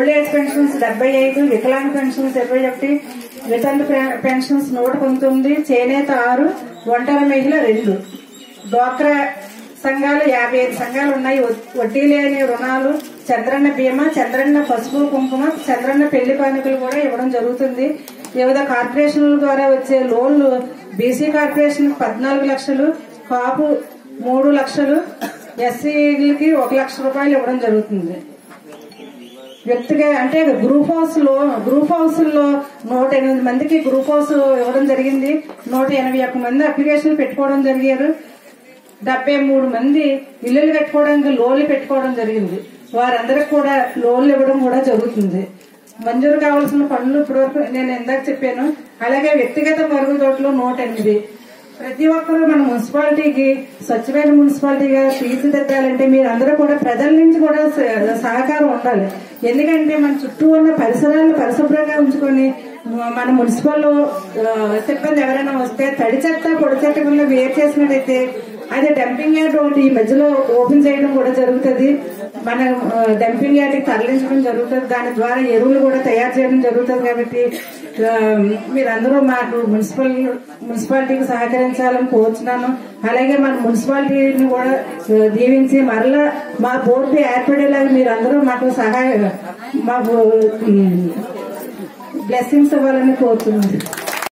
old age pensions డెబ్బై ఐదు వికలాంగ్ pensions ఇరవై ఒకటి వితంతు పె- పెన్షన్స్ నూట పంతొమ్మిది చేనేత ఆరు ఒంటరి మహిళ రెండు డ్వాక్రా సంఘాలు యాభై ఐదు సంఘాలు ఉన్నాయి వ- వడ్డీ లేని రుణాలు చంద్రన్న బీమా చంద్రన్న పసుపు కుంకుమ చంద్రన్న పెళ్లి కానుకలు కూడా ఇవ్వడం జరుగుతుంది వివిధ కార్పొరేషన్ల ద్వారా వచ్చే లోన్లు బీసీ కార్పొరేషన్ పద్నాలుగు లక్షలు కాపు మూడు లక్షలు ఎస్సీలకి ఒక లక్ష రూపాయలు ఇవ్వడం జరుగుతుంది వ్యక్తిగా అంటే గ్రూప్ హౌస్ లో గ్రూప్ హౌస్ లో నూట ఎనిమిది మందికి గ్రూప్ హౌస్ ఇవ్వడం జరిగింది నూట ఎనభై ఒక్క మంది అప్లికేషన్లు పెట్టుకోవడం జరిగారు డెబ్బై మూడు మంది ఇల్లులు కట్టుకోవడానికి లోన్లు పెట్టుకోవడం జరిగింది వారందరికి కూడా లోన్లు ఇవ్వడం కూడా జరుగుతుంది మంజూరు కావాల్సిన పనులు ఇప్పటివరకు నేను ఇందాక చెప్పాను అలాగే వ్యక్తిగత మరుగుదొడ్లు నూట ఎనిమిది ప్రతి ఒక్కరూ మన మున్సిపాలిటీకి స్వచ్ఛమైన మున్సిపాలిటీగా తీర్చిదిద్దాలంటే మీరు అందరూ కూడా ప్రజల నుంచి కూడా స- సహకారం ఉండాలి ఎందుకంటే మన చుట్టూ ఉన్న పరిసరాలు పరిశుభ్రంగా ఉంచుకొని మన మున్సిపల్ ఆ, సిబ్బంది ఎవరైనా వస్తే తడి చెత్త పొడి చెత్త వల్ల వేరు చేసినట్టయితే అది డంపింగ్ యార్డ్ ఒకటి ఈ మధ్యలో ఓపెన్ చేయడం కూడా జరుగుతుంది మన ఆ, డంపింగ్ యార్డ్ తరలించడం జరుగుతుంది దాని ద్వారా ఎరువులు కూడా తయారు చేయడం జరుగుతుంది కాబట్టి ఆ, మీరందరూ మాకు మున్సిపల్ మున్సిపాలిటీకి సహకరించాలని కోరుతున్నాను అలాగే మన మున్సిపాలిటీని కూడా ఆ, దీవించి మరలా మా బోర్డు ఏర్పడేలాగా మీరందరూ మాకు సహాయ మాకు బ్లెస్సింగ్స్ ఇవ్వాలని కోరుతున్నాను